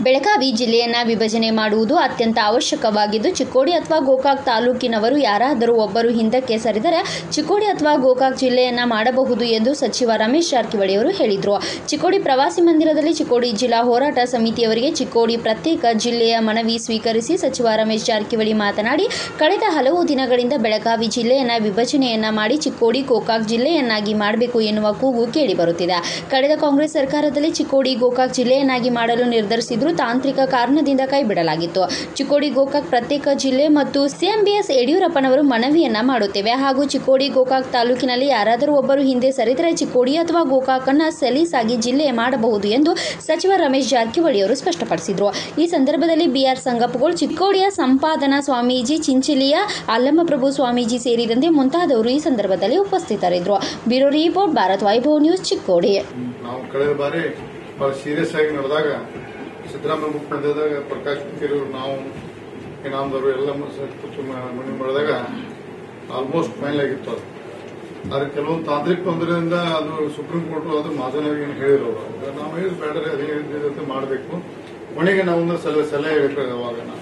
ಬೆಳಗಾವಿ ಜಿಲ್ಲೆಯನ್ನ ವಿಭಜನೆ ಮಾಡುವುದು ಅತ್ಯಂತ ಅವಶ್ಯಕವಾಗಿದ್ದು ಚಿಕ್ಕೋಡಿ ಅಥವಾ ಗೋಕಾಕ್ ತಾಲೂಕಿನವರು ಯಾರಾದರೂ ಒಬ್ಬರು ಹಿಂದಕ್ಕೆ ಸರಿದರೆ ಚಿಕ್ಕೋಡಿ ಅಥವಾ ಗೋಕಾಕ್ ಜಿಲ್ಲೆಯನ್ನ ಮಾಡಬಹುದು ಎಂದು ಸಚಿವ ರಮೇಶ್ ಜಾರಕಿಹೊಳಿ ಅವರು ಹೇಳಿದರು ಚಿಕ್ಕೋಡಿ ಪ್ರವಾಸಿ ಮಂದಿರದಲ್ಲಿ ಚಿಕ್ಕೋಡಿ ಜಿಲ್ಲಾ ಹೋರಾಟ ಸಮಿತಿಯವರಿಗೆ ಚಿಕ್ಕೋಡಿ ಪ್ರತ್ಯೇಕ ಜಿಲ್ಲೆಯ ಮನವಿ ಸ್ವೀಕರಿಸಿ ಸಚಿವ ರಮೇಶ್ ಜಾರಕಿಹೊಳಿ ಮಾತನಾಡಿ ಕಳೆದ ಹಲವು ದಿನಗಳಿಂದ ಬೆಳಗಾವಿ ಜಿಲ್ಲೆಯನ್ನ ವಿಭಜನೆಯನ್ನ ಮಾಡಿ ಚಿಕ್ಕೋಡಿ ಗೋಕಾಕ್ ಜಿಲ್ಲೆಯನ್ನಾಗಿ ಮಾಡಬೇಕು ಎನ್ನುವ ಕೂಗು ಕೇಳಿಬರುತ್ತಿದೆ ಕಳೆದ ಕಾಂಗ್ರೆಸ್ ಸರ್ಕಾರದಲ್ಲಿ ಚಿಕ್ಕೋಡಿ ಗೋಕಾಕ್ ಜಿಲ್ಲೆಯನ್ನಾಗಿ ಮಾಡಲು ನಿರ್ಧರಿಸಿದ್ರು ತಾಂತ್ರಿಕ ಕಾರಣದಿಂದ ಕೈಬಿಡಲಾಗಿತ್ತು ಚಿಕ್ಕೋಡಿ ಗೋಕಾಕ್ ಪ್ರತ್ಯೇಕ ಜಿಲ್ಲೆ ಮತ್ತು ಸಿಎಂ ಬಿಎಸ್ ಯಡಿಯೂರಪ್ಪನವರು ಮನವಿಯನ್ನ ಮಾಡುತ್ತೇವೆ ಹಾಗೂ ಚಿಕ್ಕೋಡಿ ಗೋಕಾಕ್ ತಾಲೂಕಿನಲ್ಲಿ ಯಾರಾದರೂ ಒಬ್ಬರು ಹಿಂದೆ ಸರಿದರೆ ಚಿಕ್ಕೋಡಿ ಅಥವಾ ಗೋಕಾಕನ್ನ ಸಲೀಸಾಗಿ ಜಿಲ್ಲೆ ಮಾಡಬಹುದು ಎಂದು ಸಚಿವ ರಮೇಶ್ ಜಾರಕಿಹೊಳಿ ಅವರು ಸ್ಪಷ್ಟಪಡಿಸಿದರು ಈ ಸಂದರ್ಭದಲ್ಲಿ ಬಿಆರ್ ಸಂಗಪ್ಪಗೋಳ್ ಚಿಕ್ಕೋಡಿಯ ಸಂಪಾದನಾ ಸ್ವಾಮೀಜಿ ಚಿಂಚಿಲಿಯ ಅಲ್ಲಮಪ್ರಭು ಸ್ವಾಮೀಜಿ ಸೇರಿದಂತೆ ಮುಂತಾದವರು ಈ ಸಂದರ್ಭದಲ್ಲಿ ಉಪಸ್ಥಿತರಿದ್ದರು bureau report Bharat Vaibhav news Chikkodi ನಾವು ಕಳೆದ ಬಾರಿ ಬಹಳ ಸೀರಿಯಸ್ ಆಗಿ ನಡೆದಾಗ ಸಿದ್ದರಾಮಯ್ಯ ಮುಖ್ಯಮಂತ್ರಿದಾಗ ಪ್ರಕಾಶ್ ಹುಕ್ಕೇರಿ ಅವರು ನಾವು ಇನಾಮದವರು ಎಲ್ಲ ಮ- ಕೂತು ಮ- ಮನವಿ ಮಾಡಿದಾಗ ಆಲ್ಮೋಸ್ಟ್ ಫೈನಲ್ ಆಗಿತ್ತು ಅದು ಆದ್ರೆ ಕೆಲವೊಂದು ತಾಂತ್ರಿಕ ತೊಂದರೆಯಿಂದ ಅದು ಸುಪ್ರೀಂ ಕೋರ್ಟ್ ಅದು ಮಾದನಾಗಿ ಏನು ಹೇಳಿರೋರು ಅದು ನಾವು ಹೇಳಿದ್ ಬೇಡ್ರೆ ಅದೇ ರೀತಿ ಮಾಡಬೇಕು ಕೊನೆಗೆ ನಾವು ಒಂದು ಸಲಹೆ ಸಲಹೆ ಹೇಳಿದ್ರು ಅವಾಗ ನಾವು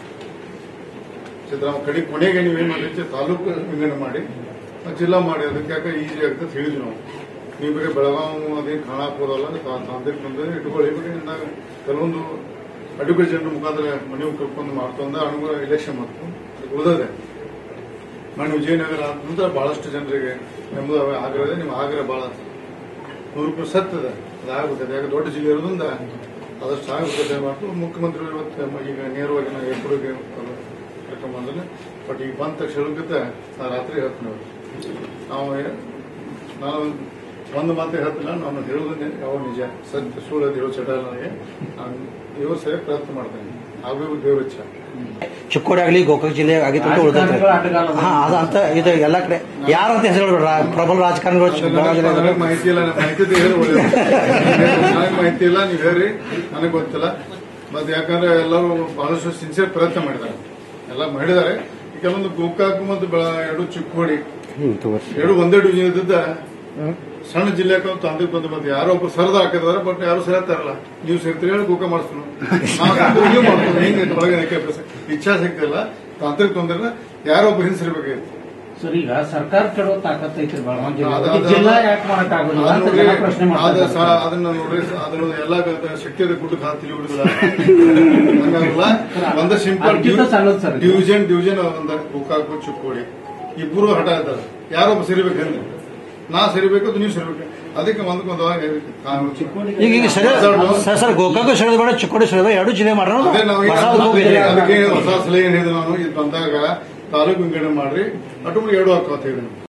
ಸಿದ್ದರಾಮಯ್ಯ ಕಡೆ ಕೊನೆಗೆ ನೀವೇನ್ ಮಾಡಿದ್ರೆ ತಾಲೂಕು ವಿಂಗಡಣೆ ಮಾಡಿ ಆ ಜಿಲ್ಲಾ ಮಾಡಿ ಅದಕ್ಕೆ ಯಾಕೆ ಈಸಿ ಆಗ್ತದೆ ಹೇಳಿದ್ವಿ ನಾವು ನೀವು ಬೇರೆ ಬೆಳಗಾವಿ ಅದೇನು ಖಾನಾಪುರ ಅಲ್ಲ ತಾ- ತಾಂತ್ರಿಕ ಬಂದರೆ ಇಟ್ಕೊಳ್ಳಿ ಬಿಡಿ ಅಂದಾಗ ಕೆಲವೊಂದು ಅಡುಗೆ ಜನರ ಮುಖಾಂತರ ಮನೆ ಕರ್ಕೊಂಡು ಮಾಡ್ಕೊಂಡ ಅನುಗುಣ ಇಲೆಕ್ಷನ್ ಮಾಡ್ತು ಅದಕ್ಕೆ ಉಳಿದದೆ ಮನೆ ವಿಜಯನಗರ ಆದ ನಂತರ ಬಹಳಷ್ಟು ಜನರಿಗೆ ನೆಮ್ಮದಿ ಆಗ್ರಹ ಇದೆ ನಿಮ್ಮ ಆಗ್ರಹ ಬಹಳ ನೂರು ರೂಪಾಯಿ ಸತ್ತದ ಅದಾಗುತ್ತೆ ಯಾಕೆ ದೊಡ್ಡ ಜಿಲ್ಲೆ ಇರೋದ್ರಿಂದ ಅದಷ್ಟು ಆಗುತ್ತೆ ಮಾಡ್ತು ಮುಖ್ಯಮಂತ್ರಿ ಇವತ್ತು ಮ- ಈಗ ನೇರವಾಗಿ ನಾವು ಎಪ್ಪಡಿಗೆ ಕರ್ಕೊಂಡ್ ಬಂದ್ರೆ ಬಟ್ ಈಗ ಬಂದ ತಕ್ಷಣ ಹೇಳೋಕ್ಕಿಂತ ನಾ ರಾತ್ರಿ ಹೇಳ್ತೀನಿ ಅವ್ರಿಗೆ. ನಾವು ಏ- ನಾನು ಒಂದು ಮಾತು ಹೇಳ್ತಿಲ್ಲ ನಾನು ಹೇಳೋದು ಯಾವ ನಿಜ ಸತ್ಯ ಸುಳ್ಳು ಅದು ಹೇಳೋ ಚಟ ಇಲ್ಲ ನನಗೆ ನಾನು ದೇವ್ರ ಸೇವೆ ಪ್ರಯತ್ನ ಮಾಡ್ತೇನೆ ಆಗಬೇಕು ದೇವ್ರ ಇಚ್ಛೆ ಚಿಕ್ಕೋಡಿ ಆಗಲಿ ಗೋಕಾಕ್ ಜಿಲ್ಲೆ ಆಗಿತ್ತು ಅಂತ ಉಳಿದೈತೆ ಹಾ ಅದು ಅಂತ ಇದು ಎಲ್ಲ ಕಡೆ ಯಾರಂತ ಹೆಸರು ಹೇಳ್ಬೇಡ್ರ ಪ್ರಬಲ ರಾಜಕಾರಣಿಗಳು ಚಿ- ಬೆಳಗಾವಿ ಜಿಲ್ಲೆ ನನಗೆ ಮಾಹಿತಿ ಇಲ್ಲ ನನಗೆ ಮಾಹಿತಿ ಇದ್ರೆ ಹೇಳಿ ಒಳ್ಳೇದು ನನಗೆ ಮಾಹಿತಿ ಇಲ್ಲ ನೀವು ಹೇಳಿ ನನಗೆ ಗೊತ್ತಿಲ್ಲ ಮತ್ತೆ ಯಾಕಂದ್ರೆ ಎಲ್ಲರೂ ಬಹಳಷ್ಟು ಸಿನ್ಸಿಯರ್ ಪ್ರಯತ್ನ ಮಾಡಿದ್ದಾರೆ ಎಲ್ಲ ಮಾಡಿದ್ದಾರೆ ಈ ಕೆಲವೊಂದು ಗೋಕಾಕ್ ಮತ್ತು ಬೆಳ ಎರಡು ಚಿಕ್ಕೋಡಿ ಹ್ಮ್ ತಗೋರಿ ಎರಡು ಒಂದೇ ಡಿವಿಷನ್ ಇದ್ದಿದ್ದ ಸಣ್ಣ ಜಿಲ್ಲೆ ತಾಂತ್ರಿಕ ಬಂದು ಮತ್ತೆ ಯಾರೋ ಒಬ್ರು ಸರದ ಹಾಕಿದಾರೆ ಬಟ್ ಯಾರು ಸೇರ್ತಾರಲ್ಲ ನೀವು ಸೇರ್ತೀರಿ ಹೇಳಿ ಗೋಕ ಮಾಡಿಸ್ತೀನಿ ನೀವು ಮಾಡ್ತೀನಿ ಹಿಂಗೆ ಒಳಗೆ ಯಾಕೆ ಅಭ್ಯಾಸ? ಇಚ್ಛಾ ಸಿಗ್ತಿಲ್ಲ ತಾಂತ್ರಿಕ ತೊಂದರೆ ಯಾರೋ ಒಬ್ರು ಹಿಂಸರಿಬೇಕಾಗಿತ್ತು ಸರ್ ಈಗ ಸರ್ಕಾರ ಕೆಡೋ ತಾಕತ್ ಐತ್ರಿ ಬೆಳಗಾವಿ ಜಿಲ್ಲೆ ಅದು- ಈ ಅದು- ಜಿಲ್ಲಾ ಯಾಕೆ ಮಾಡಕ್ ಆಗುದಿಲ್ಲ ಅದು ಅಂತ ನೋಡ್ರಿ, ಜನ ಪ್ರಶ್ನೆ ಅದು ಮಾಡ್ತಾರೆ ಸ- ಅದನ್ನ ನೋಡ್ರಿ ಅದನ್ನ ಎಲ್ಲ ಶಕ್ತಿಯ ಗುಡ್ಡಕ್ಕೆ ಹಾಕಿ ತಿಳಿಬಿಡುದಿಲ್ಲ ಹಂಗಾಗಲ್ಲ ಒಂದು ಸಿಂಪಲ್ ಅದಕ್ಕಿಂತ ಸಣ್ಣದು ಸರ್ ಇದು. ಡಿವಿಷನ್ ಡಿವಿಷನ್ ಒಂದು ಗೋಕಾಕು ಚಿಕ್ಕೋಡಿ ಇಬ್ಬರು ಹಠ ಇದ್ದಾರೆ ಯಾರೊಬ್ಬ ಸರಿಬೇಕಂದ್ರೆ ನಾ ಸರಿಬೇಕು ಅದು ನೀವು ಸರಿಬೇಕು ಅದಕ್ಕೆ ಒಂದಕ್ಕೊಂದು ಈಗ ಈಗ ಸರಿ ಸರ್ ಸರ್ ಗೋಕಾಕ್ ಸೆಳೆದ ಬೇಡ ಚಿಕ್ಕೋಡಿ ಸೆಳೆದ ಎರಡು ಜಿಲ್ಲೆ ಮಾಡೋಣ ಅದೇ ನಾವು ಈಗ ಹೊಸ ಹೋಗಿದ್ರಿ ಅದಕ್ಕೆ ಹೊಸ ಸಲಹೆ ಏನಿದೆ ನಾನು ಇದು ಬಂದಾಗ ತಾಲೂಕು ವಿಂಗಡಣೆ ಮಾಡ್ರಿ ಅಟುಮಡಿ ಎರಡು ಹಾಕೋತ ಹೇಳಿದೆ